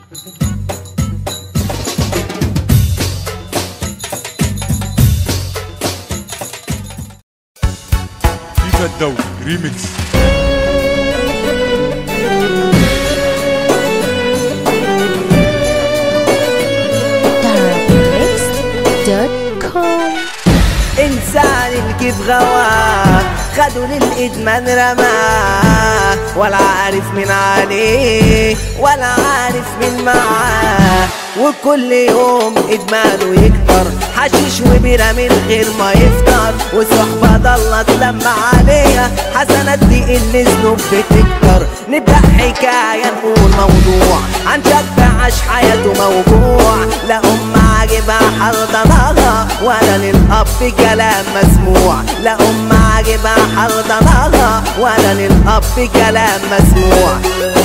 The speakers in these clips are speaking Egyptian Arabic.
فيفا الدوري ريميكس DarkMix.com انسان الكيف غواه خدوا للادمان رماه ولا عارف من عليه ولا عارف من معاه وكل يوم ادمانه يكتر حشيش وبيرة من غير ما يفطر وصحبة ضلت لما عليها حسنات دي اللي ذنوب بتكتر نبدأ حكاية نقول موضوع عن شاب عاش حياته موجوع لا أم عاجبها حضنها ولا للأب كلام مسموع لا أم عاجبها حضنها ولا للأب كلام مسموع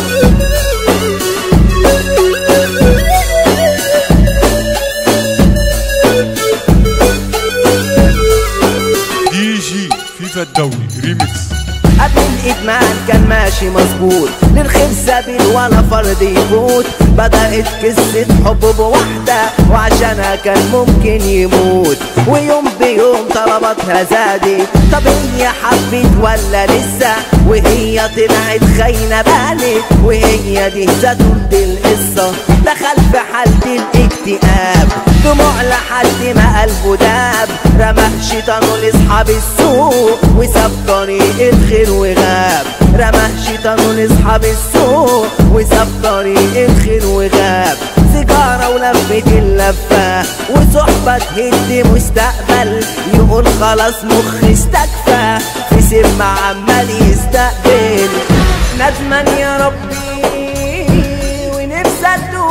دي جي فيفا الدوري ريميكس قبل الادمان كان ماشي مظبوط للخير سبيل ولا فرد يفوت بدأت قصة حب بواحدة وعشانها كان ممكن يموت ويوم بيوم طلباتها زادت طب هي حبت ولا لسه وهي طلعت خاينة بالت وهي دي زتون دي القصة دخل في حالة الاكتئاب دموع لحد ما قلبه داب رمى شيطانه لاصحاب السوق وساب طريق الخير وغاب رمى شيطانه لاصحاب السوق وساب طريق الخير وغاب سيجارة ولفت اللفة وصحبة تهد مستقبل يقول خلاص مخ استكفى في سم عمال يستقبل ندمان يا ربي ونفسي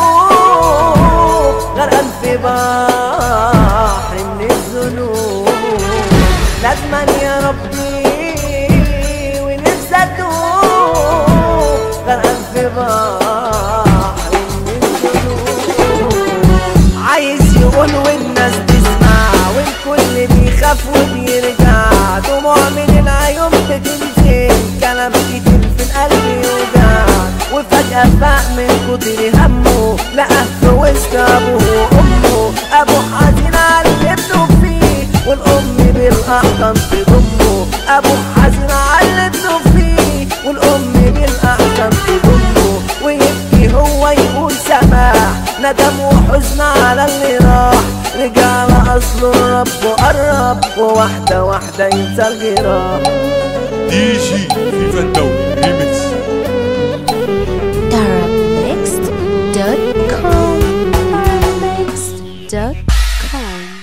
اتوب غرقان في بحر من الذنوب ندمان يا ربي ونفسي اتوب غرقان في بحر من الذنوب عايز يقول والناس تسمع والكل بيخاف وبيرجع دموع من العيون بتنزل كلام كتير في القلب يوجع وفجأة فاق من كتر همه لقى في وسط أبوه وأمه أبوه حزين على اللي ابنه فيه والأم بالأحضان تضمه أبوه حزين على اللي ابنه فيه والأم بالأحضان تضمه ويبكي هو يقول سماح ندم وحزن على اللي راح رجع لأصله الرب وقرب وواحدة واحدة ينسى الجراح دي جي فيفا الدوري ريميكس DarkMix.com DarkMix.com